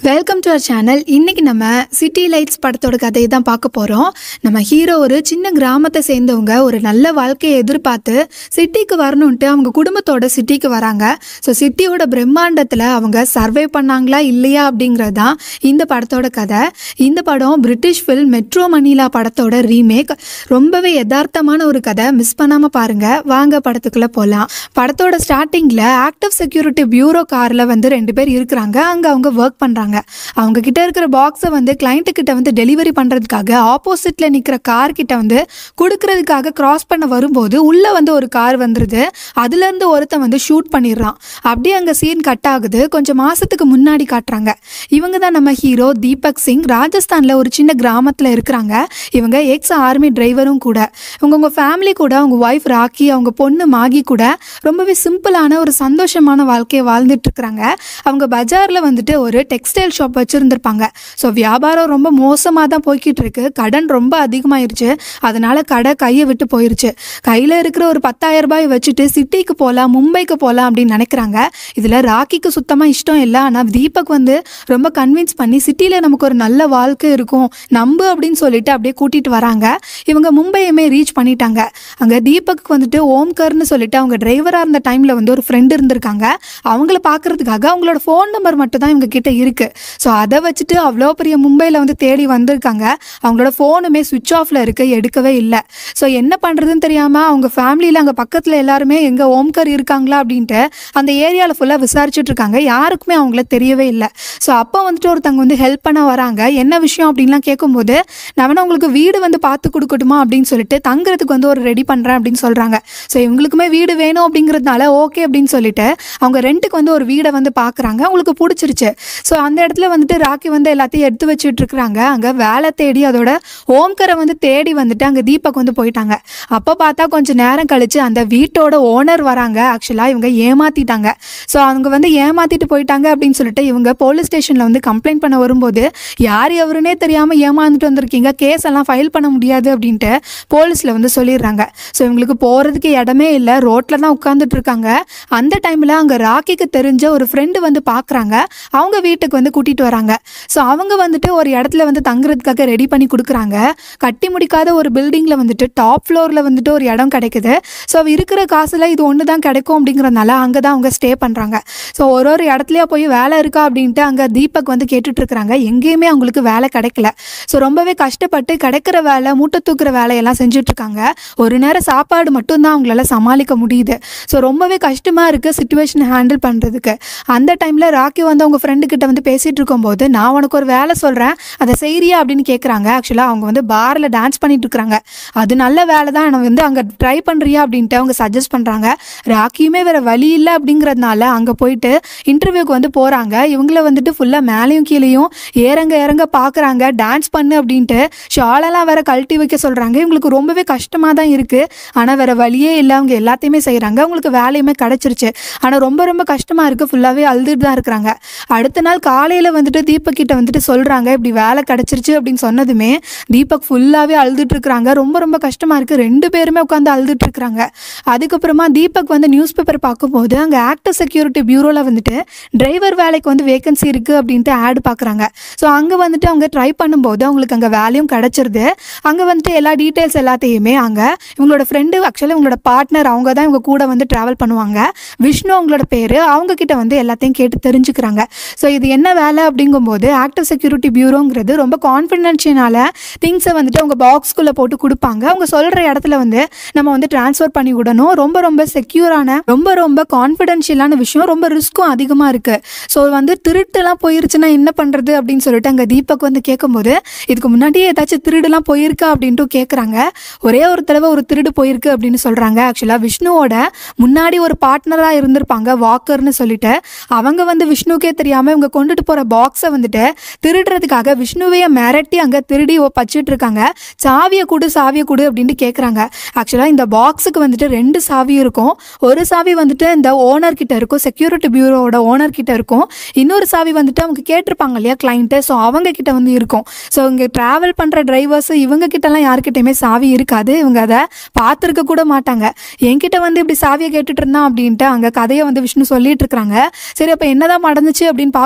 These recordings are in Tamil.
வெல்கம் டு அவர் சேனல் இன்னைக்கு நம்ம சிட்டி லைட்ஸ் படத்தோட கதையை தான் பார்க்க போகிறோம் நம்ம ஹீரோ ஒரு சின்ன கிராமத்தை சேர்ந்தவங்க ஒரு நல்ல வாழ்க்கையை எதிர்பார்த்து சிட்டிக்கு வரணுன்ட்டு அவங்க குடும்பத்தோட சிட்டிக்கு வராங்க ஸோ சிட்டியோட பிரம்மாண்டத்தில் அவங்க சர்வே பண்ணாங்களா இல்லையா அப்படிங்கிறது தான் இந்த படத்தோட கதை இந்த படம் பிரிட்டிஷ் ஃபில்ம் மெட்ரோ மணிலா படத்தோட ரீமேக் ரொம்பவே யதார்த்தமான ஒரு கதை மிஸ் பண்ணாமல் பாருங்க வாங்க படத்துக்குள்ளே போகலாம் படத்தோட ஸ்டார்டிங்கில் ஆக்டிவ் செக்யூரிட்டி பியூரோ காரில் வந்து ரெண்டு பேர் இருக்கிறாங்க அங்கே அவங்க ஒர்க் பண்ணுறாங்க அவங்க கிட்ட இருக்கிற பாக்ஸை வந்து கிளைண்ட்டு கிட்ட வந்து டெலிவரி பண்ணுறதுக்காக ஆப்போசிட்டில் நிற்கிற கார் கிட்ட வந்து கொடுக்கறதுக்காக கிராஸ் பண்ண வரும்போது உள்ளே வந்து ஒரு கார் வந்துடுது அதுலேருந்து ஒருத்தன் வந்து ஷூட் பண்ணிடுறான் அப்படியே அங்கே சீன் கட் ஆகுது கொஞ்சம் மாதத்துக்கு முன்னாடி காட்டுறாங்க இவங்க தான் நம்ம ஹீரோ தீபக் சிங் ராஜஸ்தானில் ஒரு சின்ன கிராமத்தில் இருக்கிறாங்க இவங்க எக்ஸ் ஆர்மி டிரைவரும் கூட இவங்க உங்கள் ஃபேமிலி கூட அவங்க ஒய்ஃப் ராக்கி அவங்க பொண்ணு மாகி கூட ரொம்பவே சிம்பிளான ஒரு சந்தோஷமான வாழ்க்கையை வாழ்ந்துட்டு இருக்கிறாங்க அவங்க பஜாரில் வந்துட்டு ஒரு டெக்ஸ்டைல் ஷாப் வச்சுருந்துருப்பாங்க ஸோ வியாபாரம் ரொம்ப மோசமாக தான் போய்கிட்டு இருக்கு கடன் ரொம்ப அதிகமாயிருச்சு அதனால கடை கையை விட்டு போயிருச்சு கையில் இருக்கிற ஒரு பத்தாயிரம் ரூபாய் வச்சுட்டு சிட்டிக்கு போகலாம் மும்பைக்கு போகலாம் அப்படின்னு நினைக்கிறாங்க இதில் ராக்கிக்கு சுத்தமாக இஷ்டம் இல்லை ஆனால் தீபக் வந்து ரொம்ப கன்வின்ஸ் பண்ணி சிட்டியில் நமக்கு ஒரு நல்ல வாழ்க்கை இருக்கும் நம்பு அப்படின்னு சொல்லிட்டு அப்படியே கூட்டிகிட்டு வராங்க இவங்க மும்பையுமே ரீச் பண்ணிட்டாங்க அங்கே தீபக்கு வந்துட்டு ஓம்கர்னு சொல்லிட்டு அவங்க டிரைவராக இருந்த டைமில் வந்து ஒரு ஃப்ரெண்டு இருந்திருக்காங்க அவங்கள பார்க்கறதுக்காக அவங்களோட ஃபோன் நம்பர் மட்டும் தான் இவங்க கிட்ட இருக்கு ஸோ அதை வச்சுட்டு அவ்வளோ பெரிய மும்பையில் வந்து தேடி வந்திருக்காங்க அவங்களோட ஃபோனுமே சுவிட்ச் ஆஃப்ல இருக்கு எடுக்கவே இல்லை ஸோ என்ன பண்ணுறதுன்னு தெரியாமல் அவங்க ஃபேமிலியில் அங்கே பக்கத்தில் எல்லாருமே எங்கே ஓம்கர் இருக்காங்களா அப்படின்ட்டு அந்த ஏரியாவில் ஃபுல்லாக விசாரிச்சுட்டு இருக்காங்க யாருக்குமே அவங்கள தெரியவே இல்லை ஸோ அப்போ வந்துட்டு ஒருத்தவங்க வந்து ஹெல்ப் பண்ண வராங்க என்ன விஷயம் அப்படின்லாம் கேட்கும்போது நான் வேணா உங்களுக்கு வீடு வந்து பார்த்து கொடுக்கட்டுமா அப்படின்னு சொல்லிட்டு தங்குறதுக்கு வந்து ஒரு ரெடி பண்ணுறேன் அப்படின்னு சொல்கிறாங்க ஸோ இவங்களுக்குமே வீடு வேணும் அப்படிங்கிறதுனால ஓகே அப்படின்னு சொல்லிட்டு அவங்க ரெண்ட்டுக்கு வந்து ஒரு வீடை வந்து பார்க்குறாங்க அவங்களுக்கு பிடிச்சிருச்சு ஸோ அந்த இடத்துல வந்துட்டு ராக்கி வந்து எல்லாத்தையும் எடுத்து வச்சுட்டு இருக்கிறாங்க அங்கே வேலை தேடி அதோட ஓம்கரை வந்து தேடி வந்துட்டு அங்கே தீபக் வந்து போயிட்டாங்க அப்போ பார்த்தா கொஞ்சம் நேரம் கழிச்சு அந்த வீட்டோட ஓனர் வராங்க ஆக்சுவலாக இவங்க ஏமாத்திட்டாங்க ஸோ அவங்க வந்து ஏமாத்திட்டு போயிட்டாங்க அப்படின்னு சொல்லிட்டு இவங்க போலீஸ் ஸ்டேஷனில் வந்து கம்ப்ளைண்ட் பண்ண வரும்போது யார் எவருனே தெரியாமல் ஏமாந்துட்டு வந்திருக்கீங்க கேஸ் எல்லாம் ஃபைல் பண்ண முடியாது அப்படின்ட்டு போலீஸில் வந்து சொல்லிடுறாங்க ஸோ இவங்களுக்கு போகிறதுக்கு இடமே இல்லை ரோட்டில் தான் உட்காந்துட்டு இருக்காங்க அந்த டைமில் அங்கே ராக்கிக்கு தெரிஞ்ச ஒரு ஃப்ரெண்டு வந்து பார்க்குறாங்க அவங்க வீட்டுக்கு வந்து கூட்டிகிட்டு வராங்க ஸோ அவங்க வந்துட்டு ஒரு இடத்துல வந்து தங்குறதுக்காக ரெடி பண்ணி கொடுக்குறாங்க கட்டி முடிக்காத ஒரு பில்டிங்கில் வந்துட்டு டாப் ஃப்ளோரில் வந்துட்டு ஒரு இடம் கிடைக்குது ஸோ இருக்கிற காசில் இது ஒன்று தான் கிடைக்கும் அப்படிங்கிறதுனால அங்கே தான் அவங்க ஸ்டே பண்ணுறாங்க ஸோ ஒரு ஒரு இடத்துலயா போய் வேலை இருக்கா அப்படின்ட்டு அங்கே தீபக் வந்து கேட்டுட்டு இருக்கிறாங்க எங்கேயுமே அவங்களுக்கு வேலை கிடைக்கல ஸோ ரொம்பவே கஷ்டப்பட்டு கிடைக்கிற வேலை மூட்டை தூக்குற வேலையெல்லாம் செஞ்சுட்டு இருக்காங்க ஒரு நேரம் சாப்பாடு மட்டும்தான் அவங்களால சமாளிக்க முடியுது ஸோ ரொம்பவே கஷ்டமாக இருக்குது சுச்சுவேஷன் ஹேண்டில் பண்ணுறதுக்கு அந்த டைமில் ராக்கி வந்து அவங்க ஃப்ரெண்டு கிட்ட வந்து பேசிகிட்டு இருக்கும்போது நான் உனக்கு ஒரு வேலை சொல்கிறேன் அதை செய்கிறியா அப்படின்னு கேட்குறாங்க ஆக்சுவலாக அவங்க வந்து பாரில் டான்ஸ் பண்ணிட்டு இருக்காங்க அது நல்ல வேலை தான் நான் வந்து அங்கே ட்ரை பண்ணுறியா அப்படின்ட்டு அவங்க சஜஸ்ட் பண்ணுறாங்க ராக்கியுமே வேறு வழி இல்லை அப்படிங்கிறதுனால அங்கே போயிட்டு இன்டர்வியூக்கு வந்து போகிறாங்க இவங்கள வந்துட்டு ஃபுல்லாக மேலேயும் கீழேயும் ஏறங்க இறங்க பார்க்குறாங்க டான்ஸ் பண்ணு அப்படின்ட்டு ஷாலெல்லாம் வேற கழட்டி வைக்க சொல்கிறாங்க இவங்களுக்கு ரொம்பவே கஷ்டமாக தான் இருக்குது ஆனால் வேற வழியே இல்லை அவங்க எல்லாத்தையுமே செய்கிறாங்க அவங்களுக்கு வேலையுமே கிடச்சிருச்சு ஆனால் ரொம்ப ரொம்ப கஷ்டமாக இருக்குது ஃபுல்லாகவே அழுதுட்டு தான் இருக்கிறாங்க அடுத்த நாள் காலையில் வந்துட்டு தீபக் கிட்ட வந்துட்டு சொல்கிறாங்க இப்படி வேலை கிடச்சிருச்சு அப்படின்னு சொன்னதுமே தீபக் ஃபுல்லாகவே அழுதுட்டு இருக்கிறாங்க ரொம்ப ரொம்ப கஷ்டமாக இருக்குது ரெண்டு பேருமே உட்காந்து அழுதுட்டு இருக்கிறாங்க அதுக்கப்புறமா தீபக் வந்து நியூஸ் பேப்பர் பார்க்கும்போது அங்கே ஆக்டர் செக்யூரிட்டி பியூரோவில் வந்துட்டு டிரைவர் வேலைக்கு வந்து வேகன்சி இருக்குது அப்படின்ட்டு ஆட் பார்க்குறாங்க ஸோ அங்கே வந்துட்டு அவங்க ட்ரை பண்ணும்போது அவங்களுக்கு அங்கே வேலையும் கிடச்சிருது அங்கே வந்துட்டு எல்லா டீட்டெயில்ஸ் எல்லாத்தையுமே அங்கே இவங்களோட ஃப்ரெண்டு ஆக்சுவலாக இவங்களோட பார்ட்னர் அவங்க தான் இவங்க கூட வந்து ட்ராவல் பண்ணுவாங்க விஷ்ணு அவங்களோட பேர் அவங்க கிட்ட வந்து எல்லாத்தையும் கேட்டு தெரிஞ்சுக்கிறாங்க ஸோ இது என்ன வேலை அப்படிங்கும்போது ஆக்டிவ் செக்யூரிட்டி பியூரோங்கிறது ரொம்ப கான்ஃபிடென்ஷியனால திங்ஸை வந்துட்டு அவங்க பாக்ஸ்குள்ளே போட்டு கொடுப்பாங்க அவங்க சொல்கிற இடத்துல வந்து நம்ம வந்து ட்ரான்ஸ்ஃபர் பண்ணி விடணும் ரொம்ப ரொம்ப செக்யூரான ரொம்ப ரொம்ப கான்ஃபிடென்ஷியலான விஷயம் ரொம்ப ரிஸ்க்கும் அதிகமாக இருக்குது ஸோ வந்து திருட்டுலாம் போயிருச்சுன்னா என்ன பண்ணுறது அப்படின்னு சொல்லிட்டு அங்கே தீபக் வந்து கேட்கும்போது இதுக்கு முன்னாடியே ஏதாச்சும் திருடுலாம் போயிருக்கா அப்படின்ட்டு கேட்குறாங்க ஒரே ஒரு தடவை ஒரு திருடு போயிருக்கு அப்படின்னு சொல்கிறாங்க ஆக்சுவலாக விஷ்ணுவோட முன்னாடி ஒரு பார்ட்னராக இருந்திருப்பாங்க வாக்கர்னு சொல்லிட்டு அவங்க வந்து விஷ்ணுக்கே தெரியாமல் இவங்க கொண்டுட்டு போகிற பாக்ஸை வந்துட்டு திருடுறதுக்காக விஷ்ணுவையே மிரட்டி அங்கே திருடி வச்சுட்டு இருக்காங்க சாவியை கொடு சாவியை கொடு அப்படின்ட்டு கேட்குறாங்க ஆக்சுவலாக இந்த பாக்ஸுக்கு வந்துட்டு ரெண்டு சாவி இருக்கும் ஒரு சாவி வந்துட்டு இந்த ஓனர் கிட்ட இருக்கும் செக்யூரிட்டி பியூரோட ஓனர் கிட்ட இருக்கும் இன்னொரு சாவி வந்துட்டு அவங்க கேட்டிருப்பாங்க இல்லையா கிளைண்ட்டு ஸோ அவங்க கிட்ட வந்து இருக்கும் ஸோ இங்கே ட்ராவல் பண்ணுற டிரைவர்ஸ் இவங்க கிட்டலாம் யாருக்கிட்டையுமே சாவி இருக்காது இவங்க அதை பார்த்துருக்க கூட மாட்டாங்க என்கிட்ட வந்து இப்படி சாவியை கேட்டுட்டு இருந்தான் அப்படின்ட்டு அங்கே கதையை வந்து விஷ்ணு சொல்லிட்டு இருக்கிறாங்க சரி அப்போ என்னதான் நடந்துச்சு அப்படின்னு பார்க்கும்போது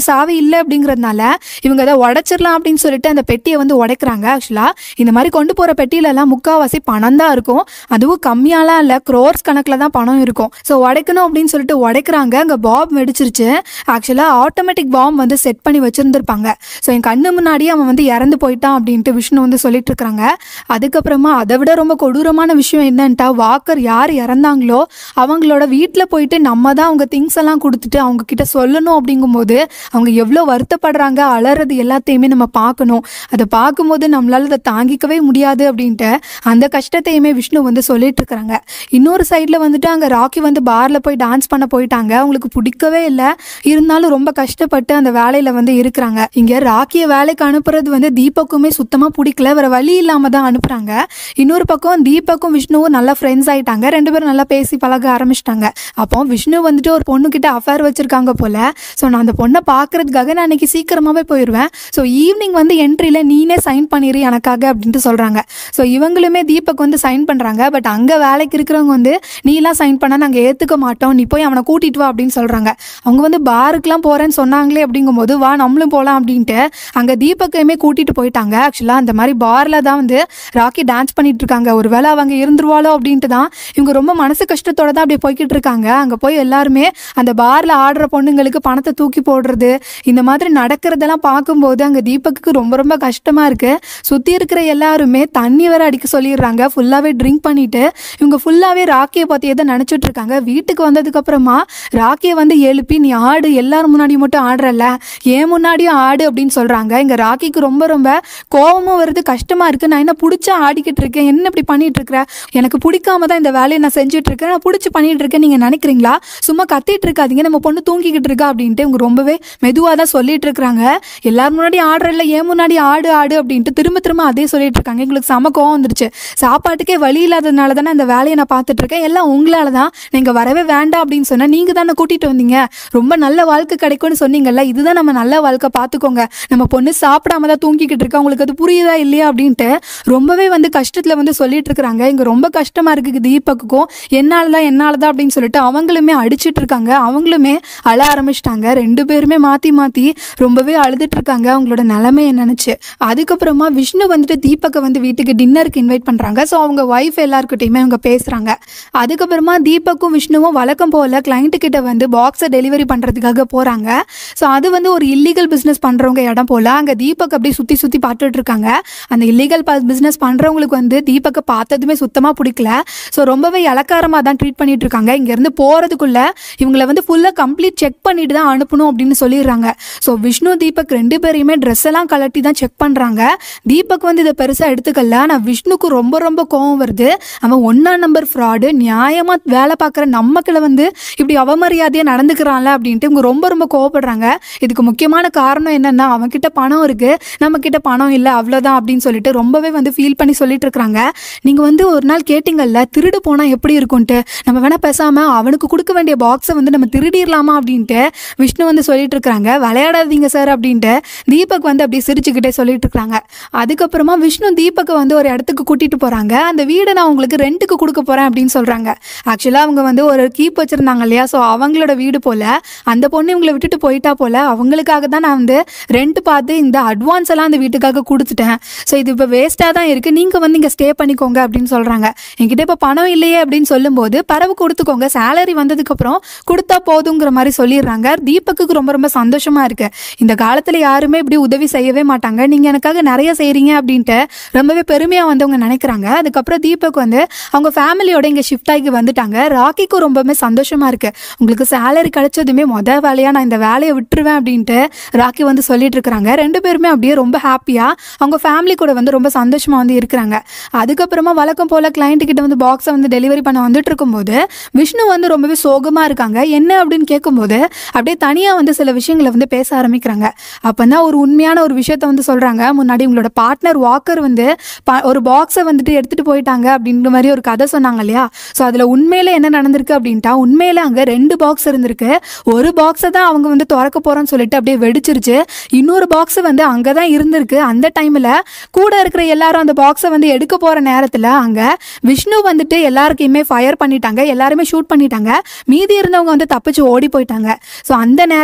சாவி இல்லை அப்படிங்கிறதுனால இவங்க அதை உடைச்சிடலாம் அப்படின்னு சொல்லிட்டு அந்த பெட்டியை வந்து உடைக்கிறாங்க ஆக்சுவலாக இந்த மாதிரி கொண்டு போகிற பெட்டியிலலாம் முக்கால்வாசி பணம் தான் இருக்கும் அதுவும் கம்மியாலாம் இல்லை க்ரோர்ஸ் கணக்கில் தான் பணம் இருக்கும் ஸோ உடைக்கணும் அப்படின்னு சொல்லிட்டு உடைக்கிறாங்க அங்கே பாப் வெடிச்சிருச்சு ஆக்சுவலாக ஆட்டோமேட்டிக் பாம் வந்து செட் பண்ணி வச்சுருந்துருப்பாங்க ஸோ என் கண்ணு முன்னாடியே அவன் வந்து இறந்து போயிட்டான் அப்படின்ட்டு விஷ்ணு வந்து சொல்லிட்டு இருக்காங்க அதுக்கப்புறமா அதை விட ரொம்ப கொடூரமான விஷயம் என்னன்ட்டா வாக்கர் யார் இறந்தாங்களோ அவங்களோட வீட்டில் போயிட்டு நம்ம தான் அவங்க திங்ஸ் எல்லாம் கொடுத்துட்டு அவங்க கிட்ட சொல்லணும் அப்படிங்கும்போது அவங்க எவ்வளோ வருத்தப்படுறாங்க அலறது எல்லாத்தையுமே நம்ம பார்க்கணும் அதை பார்க்கும்போது நம்மளால அதை தாங்கிக்கவே முடியாது அப்படின்ட்டு அந்த கஷ்டத்தையுமே விஷ்ணு வந்து சொல்லிட்டு இருக்கிறாங்க இன்னொரு சைடில் வந்துட்டு அங்கே ராக்கி வந்து பாரில் போய் டான்ஸ் பண்ண போயிட்டாங்க அவங்களுக்கு பிடிக்கவே இல்லை இருந்தாலும் ரொம்ப கஷ்டப்பட்டு அந்த வேலையில் வந்து இருக்கிறாங்க இங்கே ராக்கியை வேலைக்கு அனுப்புறது வந்து தீபக்குமே சுத்தமாக பிடிக்கல வேற வழி இல்லாமல் தான் அனுப்புகிறாங்க இன்னொரு பக்கம் தீபக்கும் விஷ்ணுவும் நல்லா ஃப்ரெண்ட்ஸ் ஆயிட்டாங்க ரெண்டு பேரும் நல்லா பேசி பழக ஆரம்பிச்சிட்டாங்க அப்போ விஷ்ணு வந்துட்டு ஒரு பொண்ணுக்கிட்ட அஃபேர் வச்சிருக்காங்க போல ஸோ நான் அந்த பொண்ணை பார்க்கறதுக்காக நான் அன்னைக்கு சீக்கிரமாகவே போயிடுவேன் ஸோ ஈவினிங் வந்து என்ட்ரியில் நீனே சைன் பண்ணிடு எனக்காக அப்படின்ட்டு சொல்கிறாங்க ஸோ இவங்களுமே தீபக் வந்து சைன் பண்ணுறாங்க பட் அங்கே வேலைக்கு இருக்கிறவங்க வந்து நீலாம் சைன் பண்ணால் நாங்கள் ஏற்றுக்க மாட்டோம் நீ போய் அவனை கூட்டிட்டு வா அப்படின்னு சொல்கிறாங்க அவங்க வந்து பாருக்குலாம் போகிறேன்னு சொன்னாங்களே அப்படிங்கும்போது வா நம்மளும் போகலாம் அப்படின்ட்டு அங்கே தீபக்கையுமே கூட்டிட்டு போயிட்டாங்க ஆக்சுவலாக அந்த மாதிரி பாரில் தான் வந்து ராக்கி டான்ஸ் பண்ணிட்டு இருக்காங்க ஒருவேளை அவங்க இருந்துருவாளோ அப்படின்ட்டு தான் இவங்க ரொம்ப மனசு கஷ்டத்தோட தான் அப்படியே போய்கிட்டு இருக்காங்க அங்கே போய் எல்லாருமே அந்த பாரில் ஆடுற பொண்ணுங்களுக்கு பணத்தை தூக்கி போடுறது இந்த மாதிரி நடக்கிறதெல்லாம் பார்க்கும்போது அங்கே தீபக்கு ரொம்ப ரொம்ப கஷ்டமாக இருக்குது சுற்றி இருக்கிற எல்லாருமே தண்ணி வேற அடிக்க சொல்லிடுறாங்க ஃபுல்லாகவே ட்ரிங்க் பண்ணிட்டு இவங்க ஃபுல்லாகவே ராக்கியை பற்றியே தான் நினச்சிட்டு இருக்காங்க வீட்டுக்கு வந்ததுக்கப்புறமா ராக்கியை வந்து எழுப்பி நீ ஆடு எல்லாரும் முன்னாடி மட்டும் ஆடுறல்ல ஏன் முன்னாடியும் ஆடு அப்படின்னு சொல்கிறாங்க இங்கே ராக்கிக்கு ரொம்ப ரொம்ப கோவமும் வருது கஷ்டமாக இருக்குது நான் என்ன பிடிச்சா ஆடிக்கிட்டு இருக்கேன் என்ன இப்படி பண்ணிட்டு இருக்கிற எனக்கு பிடிக்காம தான் இந்த வேலையை நான் செஞ்சுட்டு இருக்கேன் நான் பிடிச்சி பண்ணிட்டு இருக்கேன் நீங்கள் நினைக்கிறீங்களா சும்மா கத்திட்டு இருக்காதீங்க நம்ம பொண்ணு தூங்கிக்கிட்டு இருக்கா அப்படின்ட்டு இவங்க ரொம்பவே மெதுவாக தான் சொல்லிட்டு இருக்கிறாங்க எல்லாரும் முன்னாடி ஆடுறல்ல ஏன் முன்னாடி ஆடு ஆடு அப்படின்ட்டு திரும்ப திரும்ப அதே சொல்லிட்டு இருக்காங்க எங்களுக்கு செம கோவம் வந்துருச்சு சாப்பாட்டுக்கே வழி இல்லாததுனால தானே அந்த வேலையை நான் பார்த்துட்டு இருக்கேன் எல்லாம் உங்களால தான் நீங்கள் வரவே வேண்டாம் அப்படின்னு சொன்னா நீங்கள் தானே கூட்டிட்டு வந்தீங்க ரொம்ப நல்ல வாழ்க்கை கிடைக்கும்னு சொன்னீங்கல்ல இதுதான் நம்ம நல்ல வாழ்க்கை பார்த்துக்கோங்க நம்ம பொண்ணு சாப்பிடாம தான் தூங்கிக்கிட்டு இருக்கா உங்களுக்கு அது புரியுதா இல்லையா அப்படின்ட்டு ரொம்பவே வந்து கஷ்டத்தில் வந்து சொல்லிட்டு இருக்கிறாங்க இங்கே ரொம்ப கஷ்டமா இருக்கு தீபக்குக்கும் என்னால தான் என்னால தான் அப்படின்னு சொல்லிட்டு அவங்களுமே அடிச்சிட்டு இருக்காங்க அவங்களுமே அழ ஆரம்பிச்சிட்டாங்க ரெண்டு பேருமே மாற்றி மாற்றி ரொம்பவே அழுதுட்டு இருக்காங்க அவங்களோட நிலைமையை நினச்சி அதுக்கப்புறமா விஷ்ணு வந்துட்டு தீபக்கை வந்து வீட்டுக்கு டின்னருக்கு இன்வைட் பண்ணுறாங்க ஸோ அவங்க ஒய்ஃப் எல்லாருக்கிட்டையுமே அவங்க பேசுகிறாங்க அதுக்கப்புறமா தீபக்கும் விஷ்ணுவும் வழக்கம் போல் கிளைண்ட்டு கிட்ட வந்து பாக்ஸை டெலிவரி பண்ணுறதுக்காக போகிறாங்க ஸோ அது வந்து ஒரு இல்லீகல் பிஸ்னஸ் பண்ணுறவங்க இடம் போல் அங்கே தீபக் அப்படியே சுற்றி சுற்றி பார்த்துட்டு இருக்காங்க அந்த இல்லீகல் பிஸ்னஸ் பண்ணுறவங்களுக்கு வந்து தீபக்கை பார்த்ததுமே சுத்தமாக பிடிக்கல ஸோ ரொம்பவே இலக்காரமாக தான் ட்ரீட் பண்ணிட்டு இருக்காங்க இங்கேருந்து போகிறதுக்குள்ள இவங்களை வந்து ஃபுல்லாக கம்ப்ளீட் செக் பண்ணிட்டு தான் அனுப்பணும் அப்படின்னு சொல்லிடுறாங்க ஸோ விஷ்ணு தீபக் ரெண்டு பேரையுமே ட்ரெஸ் எல்லாம் கலட்டி தான் செக் பண்ணுறாங்க தீபக் வந்து இதை பெருசாக எடுத்துக்கல ஆனால் விஷ்ணுக்கு ரொம்ப ரொம்ப கோவம் வருது அவன் ஒன்றா நம்பர் ஃப்ராடு நியாயமாக வேலை பார்க்குற நமக்குள்ள வந்து இப்படி அவமரியாதையாக நடந்துக்கிறான்ல அப்படின்ட்டு இவங்க ரொம்ப ரொம்ப கோவப்படுறாங்க இதுக்கு முக்கியமான காரணம் என்னன்னா அவன்கிட்ட பணம் இருக்கு நம்ம கிட்ட பணம் இல்லை அவ்வளோதான் அப்படின்னு சொல்லிட்டு ரொம்பவே வந்து ஃபீல் பண்ணி சொல்லிட்டு இருக்காங்க நீங்கள் வந்து ஒரு நாள் கேட்டிங்கல்ல திருடு போனால் எப்படி இருக்கும்ட்டு நம்ம வேணா பேசாமல் அவனுக்கு கொடுக்க வேண்டிய பாக்ஸை வந்து நம்ம திருடிடலாமா அப்படின்ட்டு விஷ்ணு வந்து சொல்லிட்டு இருக்காங்க விளையாடாதீங்க சார் அப்படின்ட்டு தீபக் வந்து அப்படியே சிரிச்சுக்கிட்டே சொல்லிட்டு இருக்காங்க அதுக்கப்புறமா விஷ்ணு தீபக்கை வந்து ஒரு இடத்துக்கு கூட்டிட்டு போறாங்க அந்த வீடை நான் உங்களுக்கு ரெண்டுக்கு கொடுக்க போறேன் அப்படின்னு சொல்றாங்க ஆக்சுவலாக அவங்க வந்து ஒரு கீப் வச்சிருந்தாங்க இல்லையா ஸோ அவங்களோட வீடு போல அந்த பொண்ணு இவங்களை விட்டுட்டு போயிட்டா போல அவங்களுக்காக தான் நான் வந்து ரெண்ட் பார்த்து இந்த அட்வான்ஸ் எல்லாம் அந்த வீட்டுக்காக கொடுத்துட்டேன் ஸோ இது இப்போ வேஸ்ட்டாக தான் இருக்கு நீங்க வந்து இங்கே ஸ்டே பண்ணிக்கோங்க அப்படின்னு சொல்றாங்க என்கிட்ட இப்போ பணம் இல்லையே அப்படின்னு சொல்லும்போது பரவு கொடுத்துக்கோங்க சேலரி வந்ததுக்கப்புறம் கொடுத்தா போதுங்கிற மாதிரி சொல்லிடுறாங்க தீபக்குக்கு ரொம்ப ரொம்ப சந்தோஷமா இருக்கு இந்த காலத்துல யாருமே இப்படி உதவி செய்யவே மாட்டாங்க நீங்க எனக்காக நிறைய செய்றீங்க அப்படின்ட்டு ரொம்பவே பெருமையா வந்து அவங்க நினைக்கிறாங்க அதுக்கப்புறம் தீபக் வந்து அவங்க ஃபேமிலியோட இங்க ஷிஃப்ட் ஆகி வந்துட்டாங்க ராக்கிக்கும் ரொம்பவே சந்தோஷமா இருக்கு உங்களுக்கு சேலரி கிடைச்சதுமே முத வேலையா நான் இந்த வேலையை விட்டுருவேன் அப்படின்ட்டு ராக்கி வந்து சொல்லிட்டு இருக்கிறாங்க ரெண்டு பேருமே அப்படியே ரொம்ப ஹாப்பியா அவங்க ஃபேமிலி கூட வந்து ரொம்ப சந்தோஷமா வந்து இருக்கிறாங்க அதுக்கப்புறமா வழக்கம் போல கிளைண்ட் கிட்ட வந்து பாக்ஸை வந்து டெலிவரி பண்ண வந்துட்டு இருக்கும்போது விஷ்ணு வந்து ரொம்பவே சோகமா இருக்காங்க என்ன அப்படின்னு கேட்கும்போது அப்படியே தனியா வந்து சில விஷயங்களை வந்து பேச ஆரம்பிக்கிறாங்க அப்பதான் ஒரு உண்மையான ஒரு விஷயத்த வந்து சொல்றாங்க முன்னாடி உங்களோட பார்ட்னர் வாக்கர் வந்து ப- ஒரு பாக்ஸை வந்துட்டு எடுத்துட்டு போயிட்டாங்க அப்படின்ற மாதிரி ஒரு கதை சொன்னாங்க இல்லையா ஸோ அதுல உண்மையில என்ன நடந்திருக்கு அப்படின்ட்டா உண்மையில அங்க ரெண்டு பாக்ஸ் இருந்திருக்கு ஒரு பாக்ஸை தான் அவங்க வந்து திறக்க போறோம்னு சொல்லிட்டு அப்படியே வெடிச்சிருச்சு இன்னொரு பாக்ஸ் வந்து அங்கதான் இருந்திருக்கு அந்த டைம்ல கூட இருக்கிற எல்லாரும் அந்த பாக்ஸை வந்து எடுக்க போற நேரத்துல அங்க விஷ்ணு வந்துட்டு எல்லாருக்கையுமே ஃபயர் பண்ணிட்டாங்க எல்லாருமே ஷூட் பண்ணிட்டாங்க மீதி இருந்தவங்க வந்து தப்பிச்சு ஓடி போயிட்டாங்க ஸோ அந்த நேரத்தில் அந்த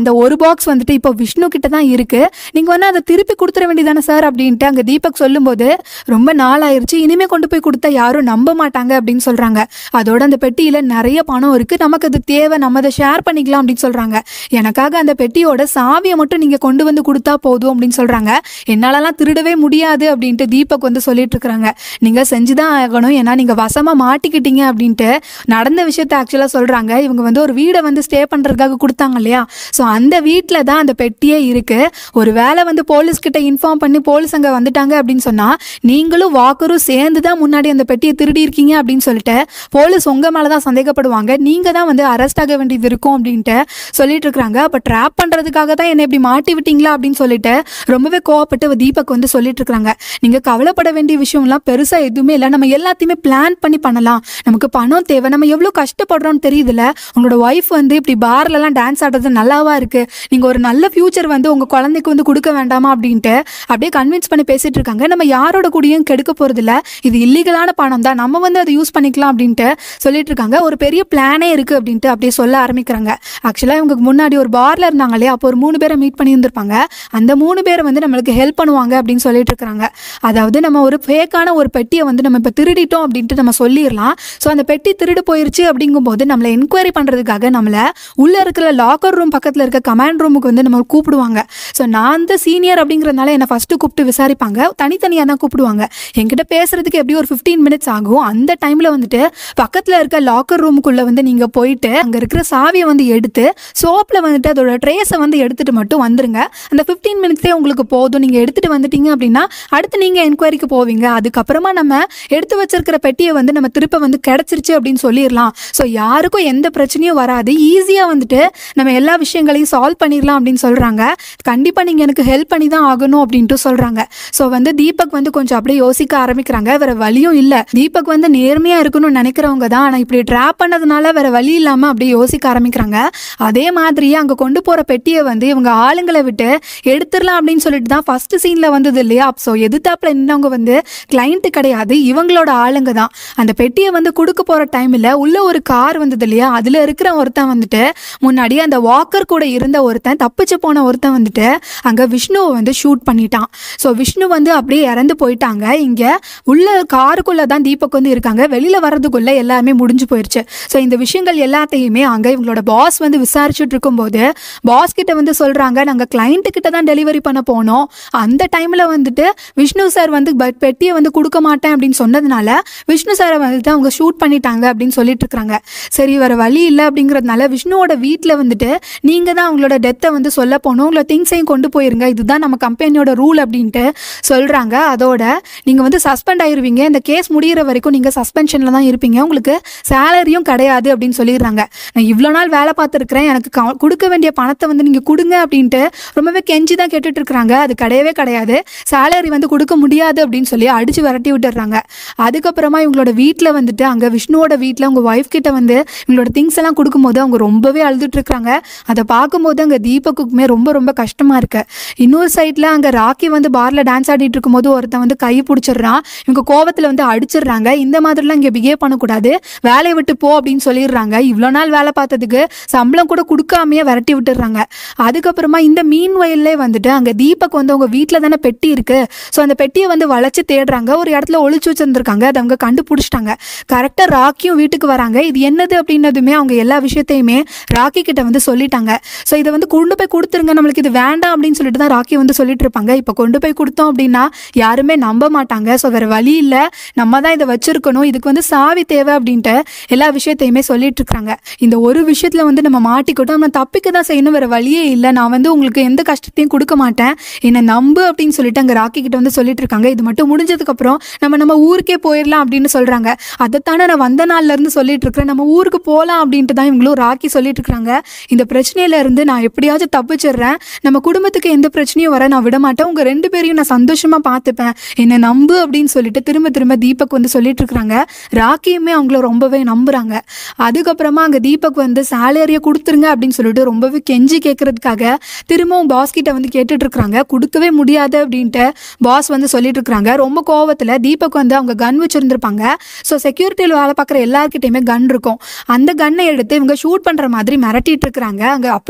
அந்த ஒரு பாக்ஸ் வந்துட்டு இப்போ விஷ்ணு கிட்ட தான் இருக்கு நீங்க வந்து அதை திருப்பி கொடுத்துட வேண்டியதானே சார் அப்படின்ட்டு அங்க தீபக் சொல்லும்போது ரொம்ப நாள் ஆயிருச்சு இனிமே கொண்டு போய் கொடுத்தா யாரும் நம்ப மாட்டாங்க அப்படின்னு சொல்றாங்க அதோட அந்த பெட்டியில நிறைய பணம் இருக்கு நமக்கு அது தேவை நம்ம அதை ஷேர் பண்ணிக்கலாம் அப்படின்னு சொல்றாங்க எனக்காக அந்த பெட்டியோட சாவியை மட்டும் நீங்க கொண்டு வந்து கொடுத்தா போதும் அப்படின்னு சொல்றாங்க என்னாலலாம் திருடவே முடியாது அப்படின்ட்டு தீபக் வந்து சொல்லிட்டு இருக்காங்க நீங்க செஞ்சுதான் ஆகணும் ஏன்னா நீங்க வசமா மாட்டிக்கிட்டீங்க அப்படின்ட்டு நடந்த விஷயத்த ஆக்சுவலா சொல்றாங்க இவங்க வந்து ஒரு வீடை வந்து ஸ்டே பண்றதுக்காக கொடுத்தாங்க இல்லையா ஸோ அந்த வீட்டில் தான் அந்த பெட்டியே இருக்கு ஒரு வேளை வந்து போலீஸ் கிட்ட இன்ஃபார்ம் பண்ணி போலீஸ் அங்கே வந்துட்டாங்க அப்படின்னு சொன்னா நீங்களும் வாக்கரும் சேர்ந்து தான் முன்னாடி அந்த பெட்டியை திருடி இருக்கீங்க அப்படின்னு சொல்லிட்டு போலீஸ் உங்க மேல தான் சந்தேகப்படுவாங்க நீங்க தான் வந்து அரெஸ்ட் ஆக வேண்டியது இருக்கும் அப்படின்ட்டு சொல்லிட்டு இருக்காங்க அப்ப ட்ராப் பண்றதுக்காக தான் என்னை இப்படி மாட்டி விட்டீங்களா அப்படின்னு சொல்லிட்டு ரொம்பவே கோவப்பட்டு தீபக் வந்து சொல்லிட்டு இருக்காங்க நீங்க கவலைப்பட வேண்டிய விஷயம்லாம் பெருசா எதுவுமே இல்லை நம்ம எல்லாத்தையுமே பிளான் பண்ணி பண்ணலாம் நமக்கு பணம் தேவை நம்ம எவ்வளவு கஷ்டப்படுறோம்னு தெரியுதுல உங்களோட ஒய்ஃப் வந்து இப்படி பார்ல எல்லாம் டான்ஸ் ஆடுறது நல்லாவா இருக்கு நீங்க ஒரு நல்ல ஃபியூச்சர் வந்து உங்க குழந்தைக்கு வந்து கொடுக்க வேண்டாமா அப்படின்ட்டு அப்படியே கன்வின்ஸ் பண்ணி பேசிட்டு இருக்காங்க நம்ம யாரோட கூடயும் கெடுக்க போறது இல்ல இது இல்லீகலான பணம் தான் நம்ம வந்து அதை யூஸ் பண்ணிக்கலாம் அப்படின்ட்டு சொல்லிட்டு இருக்காங்க ஒரு பெரிய பிளானே இருக்கு அப்படின்ட்டு அப்படியே சொல்ல ஆரம்பிக்கிறாங்க ஆக்சுவலா இவங்க முன்னாடி ஒரு பார்ல இருந்தாங்க இல்லையா அப்போ ஒரு மூணு பேரை மீட் பண்ணி இருந்திருப்பாங்க அந்த மூணு பேரை வந்து நம்மளுக்கு ஹெல்ப் பண்ணுவாங்க அப்படின்னு சொல்லிட்டு இருக்காங்க அதாவது நம்ம ஒரு ஃபேக்கான ஒரு பெட்டியை வந்து நம்ம இப்போ திருடிட்டோம் அப்படின்ட்டு நம்ம சொல்லிடலாம் ஸோ அந்த பெட்டி திருடு போயிருச்சு அப்படிங்கும்போது நம்மளை என்கொயரி பண்ணுறதுக்காக நம்மளை உள்ளே இருக்கிற லாக்கர் ரூம் பக்கத்தில் இருக்க கமாண்ட் ரூமுக்கு வந்து நம்ம கூப்பிடுவாங்க ஸோ நான் தான் சீனியர் அப்படிங்கிறதுனால என்னை ஃபஸ்ட்டு கூப்பிட்டு விசாரிப்பாங்க தனித்தனியாக தான் கூப்பிடுவாங்க என்கிட்ட பேசுறதுக்கு எப்படி ஒரு ஃபிஃப்டீன் மினிட்ஸ் ஆகும் அந்த டைமில் வந்துட்டு பக்கத்தில் இருக்க லாக்கர் ரூமுக்குள்ளே வந்து நீங்கள் போயிட்டு அங்கே இருக்கிற சாவியை வந்து எடுத்து சோப்பில் வந்துட்டு அதோட ட்ரேஸை வந்து எடுத்துட்டு மட்டும் வந்துருங்க அந்த ஃபிஃப்டீன் மினிட்ஸே உங்களுக்கு போதும் நீங்கள் எடுத்துட்டு வந்துட்டீங்க அப்படின்னா அடுத்து நீங்கள் என்கொயரிக்கு போவீங்க அதுக்கப்புறமா நம்ம எடுத்து வச்சிருக்கிற பெட்டியை வந்து நம்ம திருப்ப வந்து கிடைச்சிருச்சு அப்படின்னு சொல்லிடலாம் ஸோ யாருக்கும் எந்த பிரச்சனையும் வராது ஈஸியாக வந்துட்டு நம்ம எல்லா விஷயங்களையும் சால்வ் பண்ணிடலாம் அப்படின்னு சொல்கிறாங்க கண்டிப்பாக நீங்கள் எனக்கு ஹெல்ப் பண்ணி தான் ஆகணும் அப்படின்ட்டு சொல்கிறாங்க ஸோ வந்து தீபக் வந்து கொஞ்சம் அப்படியே யோசிக்க ஆரம்பிக்கிறாங்க வேற வழியும் இல்லை தீபக் வந்து நேர்மையாக இருக்கணும்னு நினைக்கிறவங்க தான் ஆனால் இப்படி ட்ராப் பண்ணதுனால வேற வழி இல்லாமல் அப்படியே யோசிக்க ஆரம்பிக்கிறாங்க அதே மாதிரியே அங்கே கொண்டு போகிற பெட்டியை வந்து இவங்க ஆளுங்களை விட்டு எடுத்துடலாம் அப்படின்னு சொல்லிட்டு தான் ஃபர்ஸ்ட் சீனில் வந்தது இல்லையா ஸோ எதிர்த்தாப்புல நின்னவங்க வந்து கிளைண்ட் கிடையாது இவங்களோட ஆளுங்க தான் அந்த பெட்டியை வந்து கொடுக்க போகிற டைமில் உள்ள ஒரு கார் வந்தது இல்லையா அதில் இருக்கிற ஒருத்தன் வந்துட்டு முன்னாடி அந்த வாக்கர் கூட இருந்த ஒருத்தன் தப்பிச்சு போன ஒருத்தன் வந்துட்டு அங்கே விஷ்ணுவை வந்து ஷூட் பண்ணிட்டான் ஸோ விஷ்ணு வந்து அப்படியே இறந்து போயிட்டாங்க இங்கே உள்ள காருக்குள்ளே தான் தீபக் வந்து இருக்காங்க வெளியில் வர்றதுக்குள்ள எல்லாமே முடிஞ்சு போயிடுச்சு ஸோ இந்த விஷயங்கள் எல்லாத்தையுமே அங்கே இவங்களோட பாஸ் வந்து விசாரிச்சுட்டு இருக்கும்போது பாஸ் கிட்ட வந்து சொல்கிறாங்க நாங்கள் கிளைண்ட்டு கிட்ட தான் டெலிவரி பண்ண போனோம் அந்த டைமில் வந்துட்டு விஷ்ணு சார் வந்து ப- பெட்டியை வந்து கொடுக்க மாட்டேன் அப்படின்னு சொன்னதுனால விஷ்ணு சாரை வந்துட்டு அவங்க ஷூட் பண்ணிட்டாங்க அப்படின்னு சொல்லிட்டு இருக்காங்க சரி வேற வழி இல்லை அப்படிங்கிறதுனால விஷ்ணுவோட வீட்டில் வந்துட்டு நீங்கள் தான் அவங்களோட டெத்தை வந்து சொல்ல போகணும் உங்களை திங்ஸையும் கொண்டு போயிருங்க இதுதான் நம்ம கம்பெனியோட ரூல் அப்படின்ட்டு சொல்கிறாங்க அதோட நீங்கள் வந்து சஸ்பெண்ட் ஆயிருவீங்க இந்த கேஸ் முடியிற வரைக்கும் நீங்கள் சஸ்பென்ஷனில் தான் இருப்பீங்க உங்களுக்கு சேலரியும் கிடையாது அப்படின்னு சொல்லிடுறாங்க நான் இவ்வளோ நாள் வேலை பார்த்துருக்குறேன் எனக்கு க- கொடுக்க வேண்டிய பணத்தை வந்து நீங்கள் கொடுங்க அப்படின்ட்டு ரொம்பவே கெஞ்சி தான் கேட்டுட்டு இருக்கிறாங்க அது கிடையவே கிடையாது சேலரி வந்து கொடுக்க முடியாது அப்படின்னு சொல்லி அடிச்சு விரட்டி விட்டுடுறாங்க அதுக்கப்புறமா இவங்களோட வீட்டில் வந்துட்டு அங்கே விஷ்ணுவோட வீட்டில் உங்கள் ஒய்ஃப் கிட்ட வந்து இவங்களோட திங்ஸ் எல்லாம் கொடுக்கும்போது அவங்க ரொம்பவே அழுதுட்டு இருக்காங்க அதை பார்க்கும்போது அங்கே தீபக்குக்குமே ரொம்ப ரொம்ப கஷ்டமா இருக்கு இன்னொரு சைடில் அங்கே ராக்கி வந்து பார்ல டான்ஸ் ஆடிட்டு இருக்கும்போது ஒருத்தன் வந்து கை பிடிச்சிடுறான் இவங்க கோவத்தில் வந்து அடிச்சிடுறாங்க இந்த மாதிரிலாம் இங்கே பிஹேவ் பண்ணக்கூடாது வேலையை விட்டு போ அப்படின்னு சொல்லிடுறாங்க இவ்வளோ நாள் வேலை பார்த்ததுக்கு சம்பளம் கூட கொடுக்காமையே விரட்டி விட்டுடுறாங்க அதுக்கப்புறமா இந்த மீன் வயல்லே வந்துட்டு அங்கே தீபக் வந்து அவங்க வீட்டில் தானே பெட்டி இருக்கு ஸோ அந்த பெட்டியை வந்து வளைச்சு தேடுறாங்க ஒரு இடத்துல ஒளிச்சு வச்சிருந்திருக்காங்க அதை அவங்க கண்டுபிடிச்சிட்டாங்க கரெக்டாக ராக்கியும் வீட்டுக்கு வராங்க இது என்னது அப்படின்னதுமே அவங்க எல்லா விஷயத்தையுமே ராக்கி கிட்ட வந்து சொல்லிட்டாங்க ஸோ இதை வந்து கொண்டு போய் கொடுத்துருங்க நம்மளுக்கு இது வேண்டாம் அப்படின்னு சொல்லிட்டு தான் ராக்கி வந்து சொல்லிட்டு இருப்பாங்க இப்போ கொண்டு போய் கொடுத்தோம் அப்படின்னா யாருமே நம்ப மாட்டாங்க ஸோ வேற வழி இல்லை நம்ம தான் இதை வச்சிருக்கணும் இதுக்கு வந்து சாவி தேவை அப்படின்ட்டு எல்லா விஷயத்தையுமே சொல்லிட்டு இருக்காங்க இந்த ஒரு விஷயத்துல வந்து நம்ம மாட்டிக்கிட்டோம் நம்ம தப்பிக்க தான் செய்யணும் வேற வழியே இல்லை நான் வந்து உங்களுக்கு எந்த கஷ்டத்தையும் கொடுக்க மாட்டேன் என்னை நம்பு அப்படின்னு சொல்லிட்டு அங்கே ராக்கி கிட்ட வந்து சொல்லிட்டு இருக்காங்க இது மட்டும் முடிஞ்சதுக்கு அப்புறம் நம்ம நம்ம ஊருக்கே போயிடலாம் அப்படின்னு சொல்றாங்க அதைத்தானே நான் வந்த நாள்ல இருந்து சொல்லிட்டு இருக்கிறேன் நம்ம ஊருக்கு போகலாம் அப்படின்ட்டு தான் இவங்களும் ராக்கி சொல்லிட்டு இருக்காங்க இந்த பிரச்சனையில இருந்து நான் எப்படியாச்சும் தப்பிச்சிடுறேன் நம்ம குடும்பத்துக்கு எந்த பிரச்சனையும் வர நான் விட மாட்டேன் உங்க ரெண்டு பேரையும் நான் சந்தோஷமா பார்த்துப்பேன் என்னை நம்பு அப்படின்னு சொல்லிட்டு திரும்ப திரும்ப தீபக் வந்து சொல்லிட்டு இருக்காங்க ராக்கியுமே அவங்கள ரொம்பவே நம்புறாங்க அதுக்கப்புறமா அங்க தீபக் வந்து சேலரியை கொடுத்துருங்க அப்படின்னு சொல்லிட்டு ரொம்பவே கெஞ்சி கேட்கறதுக்காக திரும்பவும் பாஸ் கிட்ட வந்து கேட்டுட்டு இருக்காங்க கொடுக்கவே முடியாது அப்படின்ட்டு பாஸ் வந்து சொல்லிட்டு இருக்காங்க ரொம்ப கோவத்துல தீபக் வந்து அவங்க கன் வச்சிருந்திருப்பாங்க ஸோ செக்யூரிட்டியில் வேலை பார்க்குற எல்லாருக்கிட்டையுமே கன் இருக்கும் அந்த கன்னை எடுத்து இவங்க ஷூட் பண்ற மாதிரி மிரட்டிட்டு இருக்காங்க அங்க அப்படி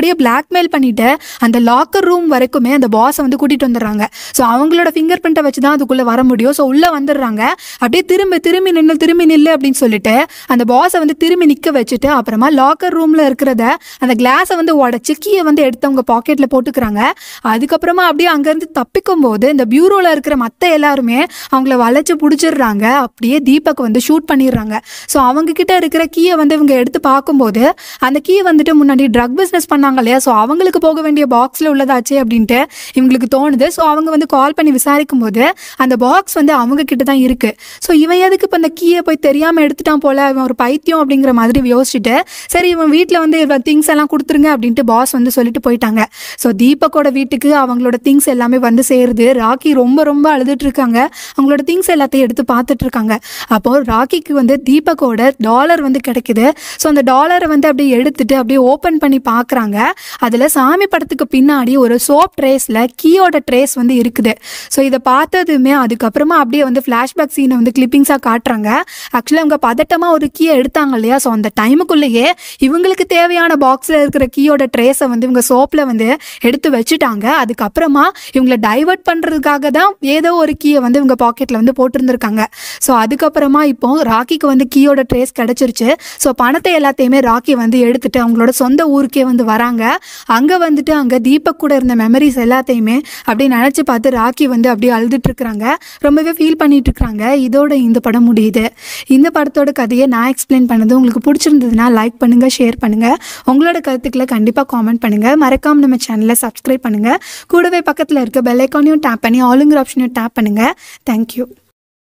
அப்படியே பிளாக்மெயில் பண்ணிட்டு அந்த லாக்கர் ரூம் வரைக்குமே அந்த பாஸை வந்து கூட்டிட்டு வந்துடுறாங்க ஸோ அவங்களோட ஃபிங்கர் பிரிண்ட்டை வச்சு தான் அதுக்குள்ள வர முடியும் ஸோ உள்ள வந்துடுறாங்க அப்படியே திரும்ப திரும்பி நின்று திரும்பி நில்லு அப்படின்னு சொல்லிட்டு அந்த பாஸை வந்து திரும்பி நிற்க வச்சுட்டு அப்புறமா லாக்கர் ரூம்ல இருக்கிறத அந்த கிளாஸை வந்து உடச்சி கீயை வந்து எடுத்து அவங்க பாக்கெட்ல போட்டுக்கிறாங்க அதுக்கப்புறமா அப்படியே அங்கேருந்து தப்பிக்கும் போது இந்த பியூரோல இருக்கிற மற்ற எல்லாருமே அவங்கள வளைச்சு பிடிச்சிடுறாங்க அப்படியே தீபக் வந்து ஷூட் பண்ணிடுறாங்க ஸோ அவங்க கிட்ட இருக்கிற கீயை வந்து இவங்க எடுத்து பார்க்கும்போது அந்த கீ வந்துட்டு முன்னாடி ட்ரக் பிஸ்னஸ் பண்ணாங்க இல்லையா ஸோ அவங்களுக்கு போக வேண்டிய பாக்ஸில் உள்ளதாச்சே அப்படின்ட்டு இவங்களுக்கு தோணுது ஸோ அவங்க வந்து கால் பண்ணி விசாரிக்கும் போது அந்த பாக்ஸ் வந்து அவங்க கிட்ட தான் இருக்கு ஸோ இவன் எதுக்கு இப்போ அந்த கீயை போய் தெரியாமல் எடுத்துட்டான் போல இவன் ஒரு பைத்தியம் அப்படிங்கிற மாதிரி யோசிச்சுட்டு சரி இவன் வீட்டில் வந்து இவன் திங்ஸ் எல்லாம் கொடுத்துருங்க அப்படின்ட்டு பாஸ் வந்து சொல்லிட்டு போயிட்டாங்க ஸோ தீபக்கோட வீட்டுக்கு அவங்களோட திங்ஸ் எல்லாமே வந்து சேருது ராக்கி ரொம்ப ரொம்ப அழுதுட்டு இருக்காங்க அவங்களோட திங்ஸ் எல்லாத்தையும் எடுத்து பார்த்துட்டு இருக்காங்க அப்போ ராக்கிக்கு வந்து தீபக்கோட டாலர் வந்து கிடைக்குது ஸோ அந்த டாலரை வந்து அப்படியே எடுத்துட்டு அப்படியே ஓப்பன் பண்ணி பார்க்குறாங்க அதில் சாமி படத்துக்கு பின்னாடி ஒரு சோப் ட்ரேஸில் கீயோட ட்ரேஸ் வந்து இருக்குது ஸோ இதை பார்த்ததுமே அதுக்கப்புறமா அப்படியே வந்து ஃப்ளாஷ்பேக் சீனை வந்து கிளிப்பிங்ஸாக காட்டுறாங்க ஆக்சுவலாக அவங்க பதட்டமாக ஒரு கீயை எடுத்தாங்க இல்லையா ஸோ அந்த டைமுக்குள்ளேயே இவங்களுக்கு தேவையான பாக்ஸில் இருக்கிற கீயோட ட்ரேஸை வந்து இவங்க சோப்பில் வந்து எடுத்து வச்சுட்டாங்க அதுக்கப்புறமா இவங்களை டைவர்ட் பண்ணுறதுக்காக தான் ஏதோ ஒரு கீயை வந்து இவங்க பாக்கெட்டில் வந்து போட்டிருந்திருக்காங்க ஸோ அதுக்கப்புறமா இப்போ ராக்கிக்கு வந்து கீயோட ட்ரேஸ் கிடச்சிருச்சு ஸோ பணத்தை எல்லாத்தையுமே ராக்கி வந்து எடுத்துட்டு அவங்களோட சொந்த ஊருக்கே வந்து வராங்க அங்கே வந்துட்டு அங்கே தீபக் கூட இருந்த மெமரிஸ் எல்லாத்தையுமே அப்படியே நினச்சி பார்த்து ராக்கி வந்து அப்படியே அழுதுட்டு இருக்கிறாங்க ரொம்பவே ஃபீல் பண்ணிட்டு இருக்கிறாங்க இதோட இந்த படம் முடியுது இந்த படத்தோட கதையை நான் எக்ஸ்பிளைன் பண்ணது உங்களுக்கு பிடிச்சிருந்ததுன்னா லைக் பண்ணுங்க ஷேர் பண்ணுங்க உங்களோட கருத்துக்களை கண்டிப்பாக காமெண்ட் பண்ணுங்க மறக்காம நம்ம சேனலை சப்ஸ்கிரைப் பண்ணுங்க கூடவே பக்கத்தில் இருக்க பெல் ஐக்கானையும் டேப் பண்ணி ஆளுங்கிற ஆப்ஷனையும் டேப் பண்ணுங்க தேங்க்யூ